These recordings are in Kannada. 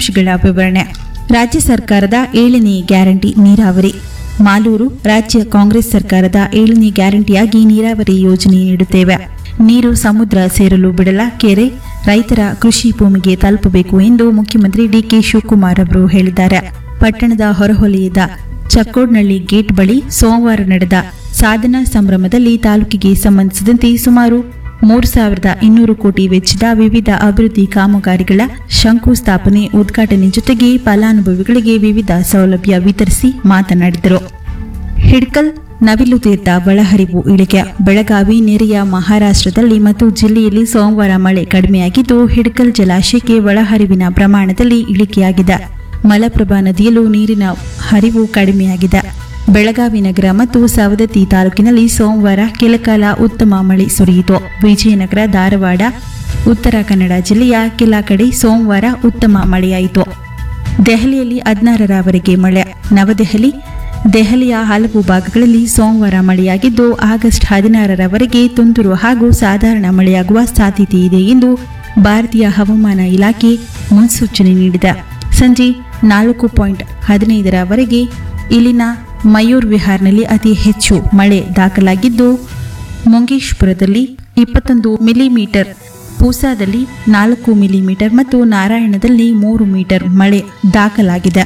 ಅಂಶಗಳ ವಿವರಣೆ ರಾಜ್ಯ ಸರ್ಕಾರದ ಏಳನೇ ಗ್ಯಾರಂಟಿ ನೀರಾವರಿ ಮಾಲೂರು ರಾಜ್ಯ ಕಾಂಗ್ರೆಸ್ ಸರ್ಕಾರದ ಏಳನೇ ಗ್ಯಾರಂಟಿಯಾಗಿ ನೀರಾವರಿ ಯೋಜನೆ ನೀಡುತ್ತೇವೆ ನೀರು ಸಮುದ್ರ ಸೇರಲು ಬಿಡಲ ಕೆರೆ ರೈತರ ಕೃಷಿ ಭೂಮಿಗೆ ತಲುಪಬೇಕು ಎಂದು ಮುಖ್ಯಮಂತ್ರಿ ಡಿಕೆ ಶಿವಕುಮಾರ್ ಅವರು ಹೇಳಿದ್ದಾರೆ ಪಟ್ಟಣದ ಹೊರವಲಯದ ಚಕ್ಕೋಡ್ನಳ್ಳಿ ಗೇಟ್ ಬಳಿ ಸೋಮವಾರ ನಡೆದ ಸಾಧನಾ ಸಂಭ್ರಮದಲ್ಲಿ ತಾಲೂಕಿಗೆ ಸಂಬಂಧಿಸಿದಂತೆ ಸುಮಾರು ಮೂರು ಸಾವಿರದ ಇನ್ನೂರು ಕೋಟಿ ವೆಚ್ಚದ ವಿವಿಧ ಅಭಿವೃದ್ಧಿ ಕಾಮಗಾರಿಗಳ ಶಂಕುಸ್ಥಾಪನೆ ಉದ್ಘಾಟನೆ ಜೊತೆಗೆ ಫಲಾನುಭವಿಗಳಿಗೆ ವಿವಿಧ ಸೌಲಭ್ಯ ವಿತರಿಸಿ ಮಾತನಾಡಿದರು ಹಿಡ್ಕಲ್ ನವಿಲು ತೀರ್ಥ ಒಳಹರಿವು ಇಳಿಕೆ ಬೆಳಗಾವಿ ನೆರೆಯ ಮಹಾರಾಷ್ಟ್ರದಲ್ಲಿ ಮತ್ತು ಜಿಲ್ಲೆಯಲ್ಲಿ ಸೋಮವಾರ ಮಳೆ ಕಡಿಮೆಯಾಗಿದ್ದು ಹಿಡ್ಕಲ್ ಜಲಾಶಯಕ್ಕೆ ಒಳಹರಿವಿನ ಪ್ರಮಾಣದಲ್ಲಿ ಇಳಿಕೆಯಾಗಿದೆ ಮಲಪ್ರಭಾ ನದಿಯಲ್ಲೂ ನೀರಿನ ಹರಿವು ಕಡಿಮೆಯಾಗಿದೆ ಬೆಳಗಾವಿ ನಗರ ಮತ್ತು ಸವದತ್ತಿ ತಾಲೂಕಿನಲ್ಲಿ ಸೋಮವಾರ ಕೆಲಕಾಲ ಉತ್ತಮ ಮಳೆ ಸುರಿಯಿತು ವಿಜಯನಗರ ಧಾರವಾಡ ಉತ್ತರ ಕನ್ನಡ ಜಿಲ್ಲೆಯ ಕೆಲ ಕಡೆ ಸೋಮವಾರ ಉತ್ತಮ ಮಳೆಯಾಯಿತು ದೆಹಲಿಯಲ್ಲಿ ಹದಿನಾರರವರೆಗೆ ಮಳೆ ನವದೆಹಲಿ ದೆಹಲಿಯ ಹಲವು ಭಾಗಗಳಲ್ಲಿ ಸೋಮವಾರ ಮಳೆಯಾಗಿದ್ದು ಆಗಸ್ಟ್ ಹದಿನಾರರವರೆಗೆ ತುಂತುರು ಹಾಗೂ ಸಾಧಾರಣ ಮಳೆಯಾಗುವ ಸಾಧ್ಯತೆ ಇದೆ ಎಂದು ಭಾರತೀಯ ಹವಾಮಾನ ಇಲಾಖೆ ಮುನ್ಸೂಚನೆ ನೀಡಿದೆ ಸಂಜೆ ನಾಲ್ಕು ಪಾಯಿಂಟ್ ಹದಿನೈದರವರೆಗೆ ಇಲ್ಲಿನ ಮಯೂರ್ ವಿಹಾರ್ನಲ್ಲಿ ಅತಿ ಹೆಚ್ಚು ಮಳೆ ದಾಖಲಾಗಿದ್ದು ಮುಂಗೇಶ್ಪುರದಲ್ಲಿ ಇಪ್ಪತ್ತೊಂದು ಮಿಲಿಮೀಟರ್ ಪೂಸಾದಲ್ಲಿ ನಾಲ್ಕು ಮಿಲಿಮೀಟರ್ ಮತ್ತು ನಾರಾಯಣದಲ್ಲಿ ಮೂರು ಮೀಟರ್ ಮಳೆ ದಾಖಲಾಗಿದೆ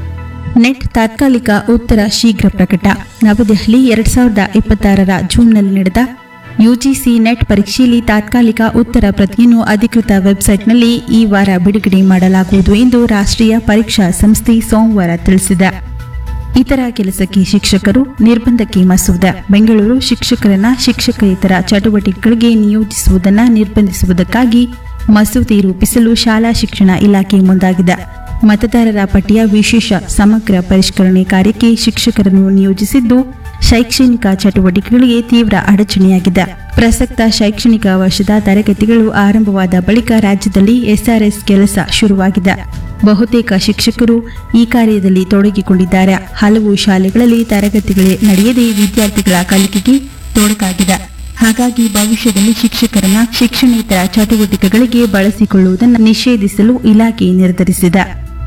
ನೆಟ್ ತಾತ್ಕಾಲಿಕ ಉತ್ತರ ಶೀಘ್ರ ಪ್ರಕಟ ನವದೆಹಲಿ ಎರಡ್ ಸಾವಿರದ ಇಪ್ಪತ್ತಾರರ ಜೂನ್ನಲ್ಲಿ ನಡೆದ ಯುಜಿಸಿ ನೆಟ್ ಪರೀಕ್ಷೆಯಲ್ಲಿ ತಾತ್ಕಾಲಿಕ ಉತ್ತರ ಪ್ರತಿಯನ್ನು ಅಧಿಕೃತ ವೆಬ್ಸೈಟ್ನಲ್ಲಿ ಈ ವಾರ ಬಿಡುಗಡೆ ಮಾಡಲಾಗುವುದು ಎಂದು ರಾಷ್ಟ್ರೀಯ ಪರೀಕ್ಷಾ ಸಂಸ್ಥೆ ಸೋಮವಾರ ತಿಳಿಸಿದೆ ಇತರ ಕೆಲಸಕ್ಕೆ ಶಿಕ್ಷಕರು ನಿರ್ಬಂಧಕ್ಕೆ ಮಸೂದೆ ಬೆಂಗಳೂರು ಶಿಕ್ಷಕರನ್ನ ಶಿಕ್ಷಕೇತರ ಚಟುವಟಿಕೆಗಳಿಗೆ ನಿಯೋಜಿಸುವುದನ್ನು ನಿರ್ಬಂಧಿಸುವುದಕ್ಕಾಗಿ ಮಸೂದೆ ರೂಪಿಸಲು ಶಾಲಾ ಶಿಕ್ಷಣ ಇಲಾಖೆ ಮುಂದಾಗಿದೆ ಮತದಾರರ ಪಟ್ಟಿಯ ವಿಶೇಷ ಸಮಗ್ರ ಪರಿಷ್ಕರಣೆ ಕಾರ್ಯಕ್ಕೆ ಶಿಕ್ಷಕರನ್ನು ನಿಯೋಜಿಸಿದ್ದು ಶೈಕ್ಷಣಿಕ ಚಟುವಟಿಕೆಗಳಿಗೆ ತೀವ್ರ ಅಡಚಣೆಯಾಗಿದೆ ಪ್ರಸಕ್ತ ಶೈಕ್ಷಣಿಕ ವರ್ಷದ ತರಗತಿಗಳು ಆರಂಭವಾದ ಬಳಿಕ ರಾಜ್ಯದಲ್ಲಿ ಎಸ್ಆರ್ಎಸ್ ಕೆಲಸ ಶುರುವಾಗಿದೆ ಬಹುತೇಕ ಶಿಕ್ಷಕರು ಈ ಕಾರ್ಯದಲ್ಲಿ ತೊಡಗಿಕೊಂಡಿದ್ದಾರೆ ಹಲವು ಶಾಲೆಗಳಲ್ಲಿ ತರಗತಿಗಳೇ ನಡೆಯದೆ ವಿದ್ಯಾರ್ಥಿಗಳ ಕಲಿಕೆಗೆ ತೊಡಕಾಗಿದೆ ಹಾಗಾಗಿ ಭವಿಷ್ಯದಲ್ಲಿ ಶಿಕ್ಷಕರನ್ನ ಶಿಕ್ಷಣೇತರ ಚಟುವಟಿಕೆಗಳಿಗೆ ಬಳಸಿಕೊಳ್ಳುವುದನ್ನು ನಿಷೇಧಿಸಲು ಇಲಾಖೆ ನಿರ್ಧರಿಸಿದೆ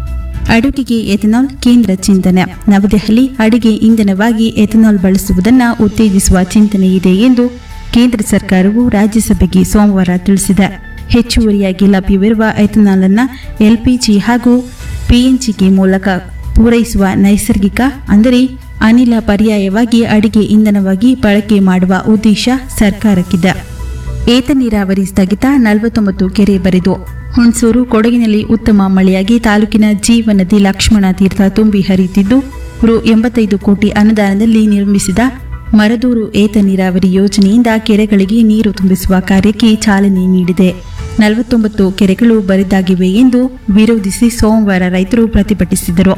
ಅಡುಗೆಗೆ ಎಥೆನಾಲ್ ಕೇಂದ್ರ ಚಿಂತನೆ ನವದೆಹಲಿ ಅಡುಗೆ ಇಂಧನವಾಗಿ ಎಥೆನಾಲ್ ಬಳಸುವುದನ್ನು ಉತ್ತೇಜಿಸುವ ಚಿಂತನೆ ಇದೆ ಎಂದು ಕೇಂದ್ರ ಸರ್ಕಾರವು ರಾಜ್ಯಸಭೆಗೆ ಸೋಮವಾರ ತಿಳಿಸಿದೆ ಹೆಚ್ಚುವರಿಯಾಗಿ ಲಭ್ಯವಿರುವ ಎಥೆನಾಲ್ ಅನ್ನು ಎಲ್ಪಿಜಿ ಹಾಗೂ ಪಿಎನ್ಜಿಗೆ ಮೂಲಕ ಪೂರೈಸುವ ನೈಸರ್ಗಿಕ ಅಂದರೆ ಅನಿಲ ಪರ್ಯಾಯವಾಗಿ ಅಡಿಗೆ ಇಂಧನವಾಗಿ ಬಳಕೆ ಮಾಡುವ ಉದ್ದೇಶ ಸರ್ಕಾರಕ್ಕಿದೆ ಏತ ನೀರಾವರಿ ಸ್ಥಗಿತ ನಲವತ್ತೊಂಬತ್ತು ಕೆರೆ ಬರಿದು ಹುಣಸೂರು ಕೊಡಗಿನಲ್ಲಿ ಉತ್ತಮ ಮಳೆಯಾಗಿ ತಾಲೂಕಿನ ಜೀವ ನದಿ ಲಕ್ಷ್ಮಣ ತೀರ್ಥ ತುಂಬಿ ಹರಿಯುತ್ತಿದ್ದು ರು ಎಂಬತ್ತೈದು ಕೋಟಿ ಅನುದಾನದಲ್ಲಿ ನಿರ್ಮಿಸಿದ ಮರದೂರು ಏತ ನೀರಾವರಿ ಯೋಜನೆಯಿಂದ ಕೆರೆಗಳಿಗೆ ನೀರು ತುಂಬಿಸುವ ಕಾರ್ಯಕ್ಕೆ ಚಾಲನೆ ನೀಡಿದೆ ನಲವತ್ತೊಂಬತ್ತು ಕೆರೆಗಳು ಬರಿದಾಗಿವೆ ಎಂದು ವಿರೋಧಿಸಿ ಸೋಮವಾರ ರೈತರು ಪ್ರತಿಭಟಿಸಿದರು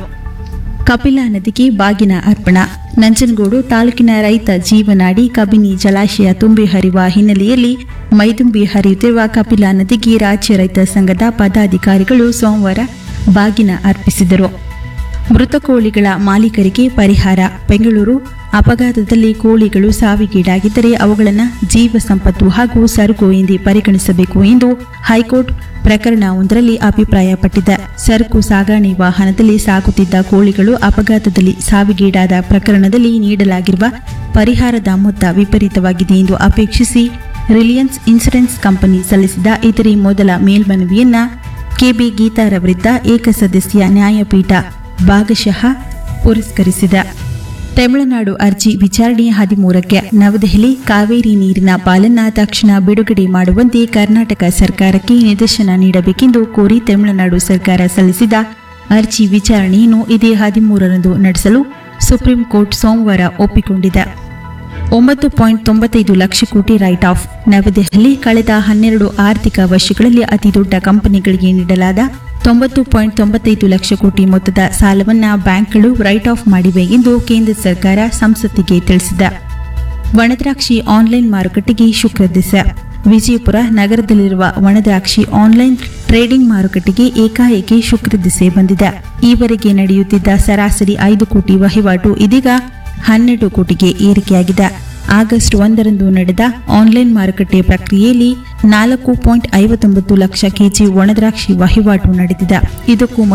ಕಪಿಲಾ ನದಿಗೆ ಬಾಗಿನ ಅರ್ಪಣಾ ನಂಜನಗೂಡು ತಾಲೂಕಿನ ರೈತ ಜೀವನಾಡಿ ಕಬಿನಿ ಜಲಾಶಯ ತುಂಬಿ ಹರಿಯುವ ಹಿನ್ನೆಲೆಯಲ್ಲಿ ಮೈದುಂಬಿ ಹರಿಯುತ್ತಿರುವ ಕಪಿಲಾ ನದಿಗೆ ರಾಜ್ಯ ರೈತ ಸಂಘದ ಪದಾಧಿಕಾರಿಗಳು ಸೋಮವಾರ ಬಾಗಿನ ಅರ್ಪಿಸಿದರು ಮೃತ ಕೋಳಿಗಳ ಮಾಲೀಕರಿಗೆ ಪರಿಹಾರ ಬೆಂಗಳೂರು ಅಪಘಾತದಲ್ಲಿ ಕೋಳಿಗಳು ಸಾವಿಗೀಡಾಗಿದ್ದರೆ ಅವುಗಳನ್ನು ಜೀವ ಸಂಪತ್ತು ಹಾಗೂ ಸರಕು ಎಂದೇ ಪರಿಗಣಿಸಬೇಕು ಎಂದು ಹೈಕೋರ್ಟ್ ಪ್ರಕರಣವೊಂದರಲ್ಲಿ ಅಭಿಪ್ರಾಯಪಟ್ಟಿದೆ ಸರಕು ಸಾಗಣೆ ವಾಹನದಲ್ಲಿ ಸಾಗುತ್ತಿದ್ದ ಕೋಳಿಗಳು ಅಪಘಾತದಲ್ಲಿ ಸಾವಿಗೀಡಾದ ಪ್ರಕರಣದಲ್ಲಿ ನೀಡಲಾಗಿರುವ ಪರಿಹಾರದ ಮೊತ್ತ ವಿಪರೀತವಾಗಿದೆ ಎಂದು ಅಪೇಕ್ಷಿಸಿ ರಿಲಯನ್ಸ್ ಇನ್ಶೂರೆನ್ಸ್ ಕಂಪನಿ ಸಲ್ಲಿಸಿದ ಇತರೆ ಮೊದಲ ಮೇಲ್ಮನವಿಯನ್ನ ಕೆಬಿ ಗೀತಾರವರಿದ್ದ ಏಕಸದಸ್ಯ ನ್ಯಾಯಪೀಠ ಭಾಗಶಃ ಪುರಸ್ಕರಿಸಿದೆ ತಮಿಳುನಾಡು ಅರ್ಜಿ ವಿಚಾರಣೆ ಹದಿಮೂರಕ್ಕೆ ನವದೆಹಲಿ ಕಾವೇರಿ ನೀರಿನ ಪಾಲನ್ನ ತಕ್ಷಣ ಬಿಡುಗಡೆ ಮಾಡುವಂತೆ ಕರ್ನಾಟಕ ಸರ್ಕಾರಕ್ಕೆ ನಿರ್ದೇಶನ ನೀಡಬೇಕೆಂದು ಕೋರಿ ತಮಿಳುನಾಡು ಸರ್ಕಾರ ಸಲ್ಲಿಸಿದ ಅರ್ಜಿ ವಿಚಾರಣೆಯನ್ನು ಇದೇ ಹದಿಮೂರರಂದು ನಡೆಸಲು ಸುಪ್ರೀಂ ಕೋರ್ಟ್ ಸೋಮವಾರ ಒಪ್ಪಿಕೊಂಡಿದೆ ಒಂಬತ್ತು ಪಾಯಿಂಟ್ ತೊಂಬತ್ತೈದು ಲಕ್ಷ ಕೋಟಿ ರೈಟ್ ಆಫ್ ನವದೆಹಲಿ ಕಳೆದ ಹನ್ನೆರಡು ಆರ್ಥಿಕ ವರ್ಷಗಳಲ್ಲಿ ಅತಿದೊಡ್ಡ ಕಂಪನಿಗಳಿಗೆ ನೀಡಲಾದ ತೊಂಬತ್ತು ಪಾಯಿಂಟ್ ತೊಂಬತ್ತೈದು ಲಕ್ಷ ಕೋಟಿ ಮೊತ್ತದ ಸಾಲವನ್ನು ಬ್ಯಾಂಕ್ಗಳು ರೈಟ್ ಆಫ್ ಮಾಡಿವೆ ಎಂದು ಕೇಂದ್ರ ಸರ್ಕಾರ ಸಂಸತ್ತಿಗೆ ತಿಳಿಸಿದೆ ಒಣದ್ರಾಕ್ಷಿ ಆನ್ಲೈನ್ ಮಾರುಕಟ್ಟೆಗೆ ಶುಕ್ರ ದಿಸೆ ವಿಜಯಪುರ ನಗರದಲ್ಲಿರುವ ಒಣದ್ರಾಕ್ಷಿ ಆನ್ಲೈನ್ ಟ್ರೇಡಿಂಗ್ ಮಾರುಕಟ್ಟೆಗೆ ಏಕಾಏಕಿ ಶುಕ್ರ ದಿಸೆ ಬಂದಿದೆ ಈವರೆಗೆ ನಡೆಯುತ್ತಿದ್ದ ಸರಾಸರಿ ಐದು ಕೋಟಿ ವಹಿವಾಟು ಇದೀಗ ಹನ್ನೆರಡು ಕೋಟಿಗೆ ಏರಿಕೆಯಾಗಿದೆ ಆಗಸ್ಟ್ ಒಂದರಂದು ನಡೆದ ಆನ್ಲೈನ್ ಮಾರುಕಟ್ಟೆ ಪ್ರಕ್ರಿಯೆಯಲ್ಲಿ ನಾಲ್ಕು ಪಾಯಿಂಟ್ ಐವತ್ತೊಂಬತ್ತು ಲಕ್ಷ ಕೆಜಿ ಒಣದ್ರಾಕ್ಷಿ ವಹಿವಾಟು ನಡೆದಿದೆ ಇದಕ್ಕೂ